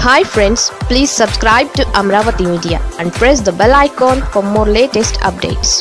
hi friends please subscribe to Amaravati media and press the bell icon for more latest updates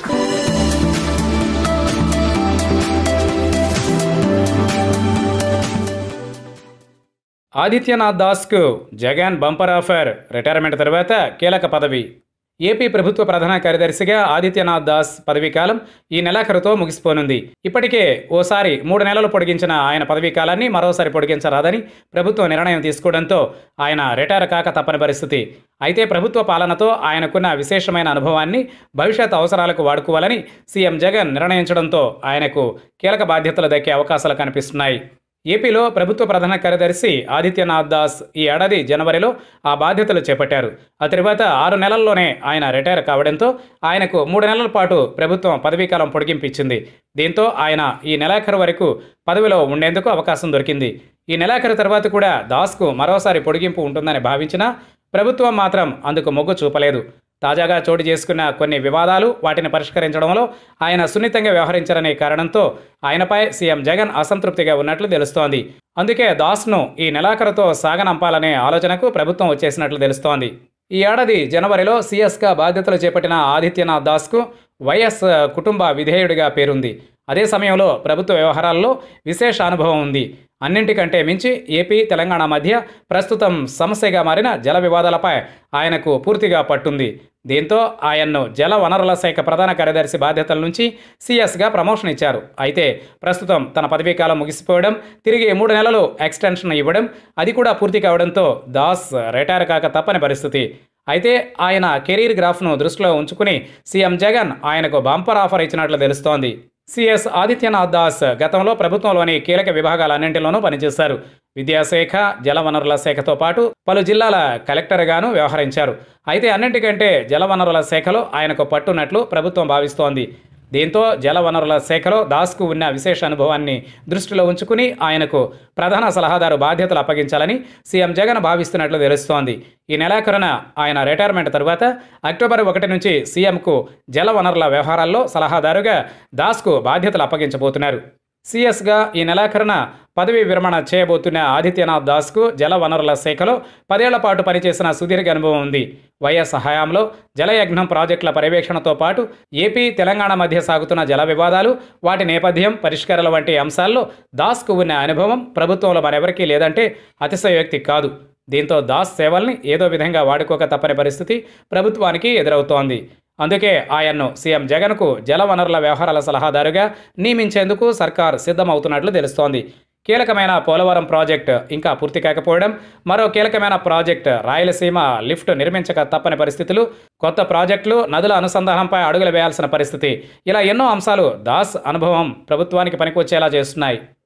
Adityanath దాస్కు Jagan bumper offer retirement తర్వాత కీలక పదవి AP ప్రభుత్వ ప్రధాన కార్యదర్శిగా ఆదిత్యనాథ్ దాస్ పదవీ కాలం ఈ నెలాఖరుతో ముగిసిపోనుంది ఇప్పటికే ఓసారి మూడు నెలలు పొడిగించిన ఆయన పదవీ కాలాన్ని మరోసారి పొడిగించరాదని ప్రభుత్వం నిర్ణయం తీసుకోవడంతో ఆయన రిటైర్ కాక తప్పని పరిస్థితి అయితే ప్రభుత్వ పాలనతో ఆయనకున్న విశేషమైన అనుభవాన్ని భవిష్యత్ అవసరాలకు వాడుకోవాలని సీఎం జగన్ నిర్ణయించడంతో ఆయనకు కీలక బాధ్యతలు దక్కే అవకాశాలు కనిపిస్తున్నాయి ఏపీలో ప్రభుత్వ ప్రధాన కార్యదర్శి ఆదిత్యనాథ్ దాస్ ఈ ఏడాది జనవరిలో ఆ బాధ్యతలు చేపట్టారు ఆ తర్వాత ఆరు నెలల్లోనే ఆయన రిటైర్ కావడంతో ఆయనకు మూడు నెలల పాటు ప్రభుత్వం పదవీకాలం పొడిగింపు ఇచ్చింది దీంతో ఆయన ఈ నెలాఖరు వరకు పదవిలో ఉండేందుకు అవకాశం దొరికింది ఈ నెలాఖరు తర్వాత కూడా దాస్కు మరోసారి పొడిగింపు ఉంటుందని భావించినా ప్రభుత్వం మాత్రం అందుకు మొగ్గు చూపలేదు తాజాగా చోటు చేసుకున్న కొన్ని వివాదాలు వాటిని పరిష్కరించడంలో ఆయన సున్నితంగా వ్యవహరించారనే కారణంతో ఆయనపై సీఎం జగన్ అసంతృప్తిగా ఉన్నట్లు తెలుస్తోంది అందుకే దాస్ను ఈ నెలాఖరుతో సాగనంపాలనే ఆలోచనకు ప్రభుత్వం వచ్చేసినట్లు తెలుస్తోంది ఈ ఏడాది జనవరిలో సీఎస్గా బాధ్యతలు చేపట్టిన ఆదిత్యనాథ్ దాస్కు వైఎస్ కుటుంబ విధేయుడిగా పేరుంది అదే సమయంలో ప్రభుత్వ వ్యవహారాల్లో విశేష అనుభవం ఉంది అన్నింటికంటే మించి ఏపీ తెలంగాణ మధ్య ప్రస్తుతం సమస్యగా మారిన జల వివాదాలపై ఆయనకు పూర్తిగా పట్టుంది దీంతో ఆయన్ను జల వనరుల శాఖ ప్రధాన కార్యదర్శి బాధ్యతల నుంచి సీఎస్గా ప్రమోషన్ ఇచ్చారు అయితే ప్రస్తుతం తన పదవీకాలం ముగిసిపోవడం తిరిగి మూడు నెలలు ఎక్స్టెన్షన్ ఇవ్వడం అది కూడా పూర్తి కావడంతో దాస్ రిటైర్ కాక తప్పని పరిస్థితి అయితే ఆయన కెరీర్ గ్రాఫ్ను దృష్టిలో ఉంచుకుని సీఎం జగన్ ఆయనకు బంపర్ ఆఫర్ ఇచ్చినట్లు తెలుస్తోంది సిఎస్ ఆదిత్యనాథ్ దాస్ గతంలో ప్రభుత్వంలోని కీలక విభాగాలన్నింటిలోనూ పనిచేశారు విద్యాశాఖ జలవనరుల శాఖతో పాటు పలు జిల్లాల కలెక్టర్గాను వ్యవహరించారు అయితే అన్నింటికంటే జలవనరుల శాఖలో ఆయనకు పట్టున్నట్లు ప్రభుత్వం భావిస్తోంది దీంతో జలవనరుల శాఖలో దాస్కు ఉన్న విశేష అనుభవాన్ని దృష్టిలో ఉంచుకుని ఆయనకు ప్రధాన సలహాదారు బాధ్యతలు అప్పగించాలని సీఎం జగన్ భావిస్తున్నట్లు తెలుస్తోంది ఈ నెలాఖరున ఆయన రిటైర్మెంట్ తరువాత అక్టోబర్ ఒకటి నుంచి సీఎంకు జలవనరుల వ్యవహారాల్లో సలహాదారుగా దాస్కు బాధ్యతలు అప్పగించబోతున్నారు సీఎస్గా ఈ నెలాఖరున పదవి విరమణ చేయబోతున్న ఆదిత్యనాథ్ దాస్కు జల వనరుల శాఖలో పదేళ్ల పాటు పనిచేసిన సుదీర్ఘ అనుభవం ఉంది వైఎస్ హయాంలో జలయజ్ఞం ప్రాజెక్టుల పర్యవేక్షణతో పాటు ఏపీ తెలంగాణ మధ్య సాగుతున్న జల వివాదాలు వాటి నేపథ్యం పరిష్కారాల వంటి అంశాల్లో దాస్కు ఉన్న అనుభవం ప్రభుత్వంలో మరెవరికీ లేదంటే అతిశయోక్తి కాదు దీంతో దాస్ సేవల్ని ఏదో విధంగా వాడుకోక తప్పని పరిస్థితి ప్రభుత్వానికి ఎదురవుతోంది అందుకే ఆయన్ను సీఎం జగన్కు జలవనరుల వ్యవహారాల సలహాదారుగా నియమించేందుకు సర్కార్ సిద్ధమవుతున్నట్లు తెలుస్తోంది కీలకమైన పోలవరం ప్రాజెక్టు ఇంకా పూర్తి కాకపోవడం మరో కీలకమైన ప్రాజెక్ట్ రాయలసీమ లిఫ్ట్ నిర్మించక తప్పని పరిస్థితులు కొత్త ప్రాజెక్టులు నదుల అనుసంధానంపై అడుగులు వేయాల్సిన పరిస్థితి ఇలా ఎన్నో అంశాలు దాస్ అనుభవం ప్రభుత్వానికి పనికొచ్చేలా చేస్తున్నాయి